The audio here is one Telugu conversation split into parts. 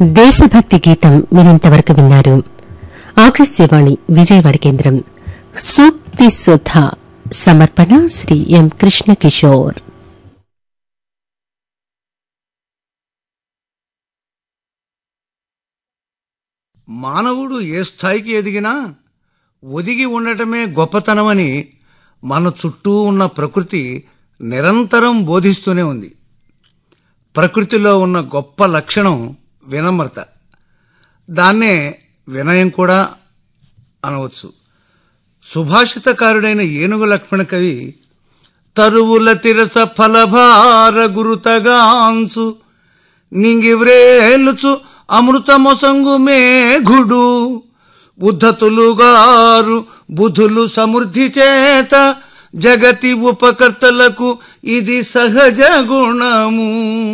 దేశభక్తి గీతం మీరింతవరకు విన్నారు ఆకాశవాణి విజయవాడ కేంద్రం సూక్తి సుధ సమర్పణ శ్రీ ఎం కృష్ణ కిషోర్ మానవుడు ఏ స్థాయికి ఎదిగినా ఒదిగి ఉండటమే గొప్పతనమని మన చుట్టూ ఉన్న ప్రకృతి నిరంతరం బోధిస్తూనే ఉంది ప్రకృతిలో ఉన్న గొప్ప లక్షణం వినమ్రత దాన్నే వినయం కూడా అనవచ్చు సుభాషితకారుడైన ఏనుగు లక్ష్మణ కవి తరువుల తిరస ఫలభార గురుతగాంసు నింగివ్రేలుచు అమృతమొసంగు మేఘుడు ఉద్ధతులుగారు బుధులు సమృద్ధి చేత జగతి ఉపకర్తలకు ఇది సహజ గుణము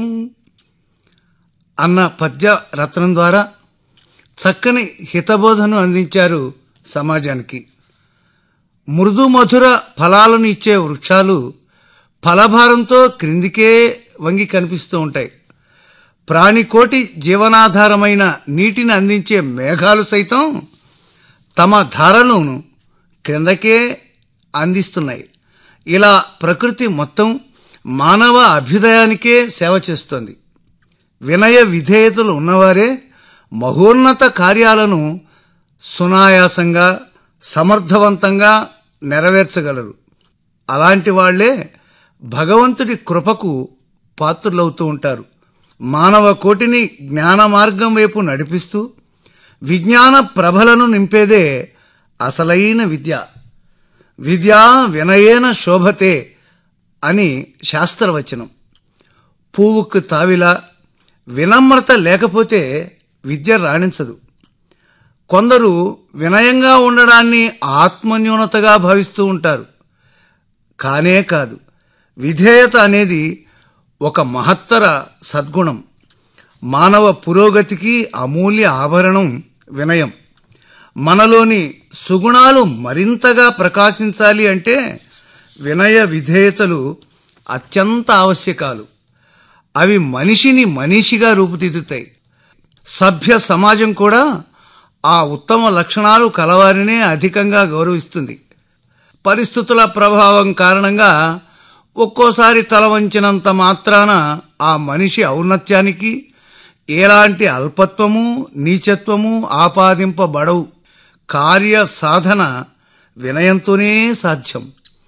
అన్న పద్య రత్నం ద్వారా చక్కని హితబోధను అందించారు సమాజానికి మృదు మధుర ఫలాలను ఇచ్చే వృక్షాలు ఫలభారంతో క్రిందికే వంగి కనిపిస్తూ ఉంటాయి ప్రాణికోటి జీవనాధారమైన నీటిని అందించే మేఘాలు సైతం తమ ధారలను క్రిందకే అందిస్తున్నాయి ఇలా ప్రకృతి మొత్తం మానవ అభ్యుదయానికే సేవ చేస్తోంది వినయ విధేయతలు ఉన్నవారే మహోన్నత కార్యాలను సునాయాసంగా సమర్థవంతంగా నెరవేర్చగలరు అలాంటి వాళ్లే భగవంతుడి కృపకు పాత్రులవుతూ ఉంటారు మానవ కోటిని జ్ఞాన మార్గం వైపు నడిపిస్తూ విజ్ఞాన ప్రభలను నింపేదే అసలైన విద్య విద్యా వినయేన శోభతే అని శాస్త్రవచనం పువ్వుకు తావిలా వినమ్రత లేకపోతే విద్య రాణించదు కొందరు వినయంగా ఉండడాన్ని ఆత్మన్యూనతగా భావిస్తూ ఉంటారు కానే కాదు విధేయత అనేది ఒక మహత్తర సద్గుణం మానవ పురోగతికి అమూల్య ఆభరణం వినయం మనలోని సుగుణాలు మరింతగా ప్రకాశించాలి అంటే వినయ విధేయతలు అత్యంత ఆవశ్యకాలు అవి మనిషిని మనిషిగా రూపుదిద్దుతాయి సభ్య సమాజం కూడా ఆ ఉత్తమ లక్షణాలు కలవారినే అధికంగా గౌరవిస్తుంది పరిస్థితుల ప్రభావం కారణంగా ఒక్కోసారి తల వంచినంత మాత్రాన ఆ మనిషి ఔన్నత్యానికి ఎలాంటి అల్పత్వము నీచత్వము ఆపాదింపబడవు కార్య సాధన వినయంతోనే సాధ్యం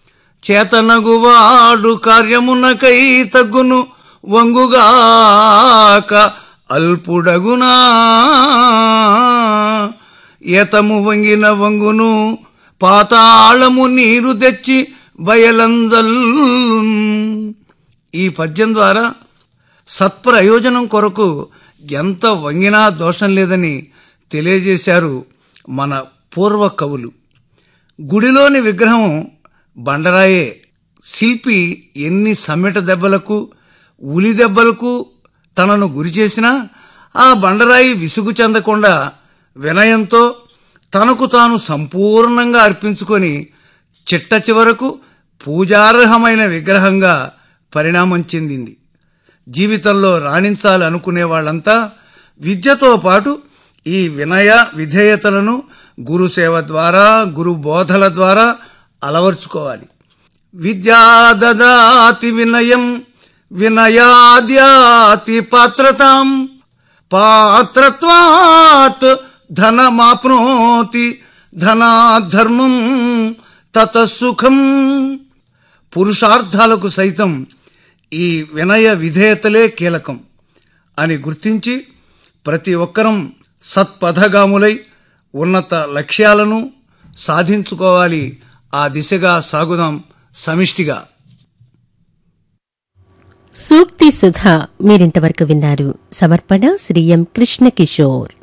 చేతనగువాడు కార్యమునకై తగ్గును వంగుగాక అల్పుడగునా ఏతము వంగిన వంగును పాతాళము నీరు తెచ్చి బయలందల్ ఈ పద్యం ద్వారా సత్ప్రయోజనం కొరకు ఎంత వంగినా దోషం లేదని తెలియజేశారు మన పూర్వ కవులు గుడిలోని విగ్రహం బండరాయే శిల్పి ఎన్ని సమ్మెట దెబ్బలకు ఉలి దెబ్బలకు తనను గురి చేసినా ఆ బండరాయి విసుగు చెందకుండా వినయంతో తనకు తాను సంపూర్ణంగా అర్పించుకొని చిట్ట చివరకు పూజార్హమైన విగ్రహంగా పరిణామం చెందింది జీవితంలో రాణించాలనుకునే వాళ్ళంతా విద్యతో పాటు ఈ వినయ విధేయతలను గురుసేవ ద్వారా గురు బోధల ద్వారా అలవర్చుకోవాలి విద్యా దదాతి వినయం వినయాద్యాతి పాత్రతాం పాత్రత్వాత్ ధనమాప్నోతి ధనాధర్మం తతసుఖం పురుషార్థాలకు సైతం ఈ వినయ విధేయతలే కీలకం అని గుర్తించి ప్రతి ఒక్కరం సత్పథగాములై ఉన్నత లక్ష్యాలను సాధించుకోవాలి ఆ దిశగా సాగుదాం సమిష్టిగా సూక్తి సుధ మీరింతవరకు విన్నారు సమర్పణ శ్రీ ఎం కృష్ణ కిషోర్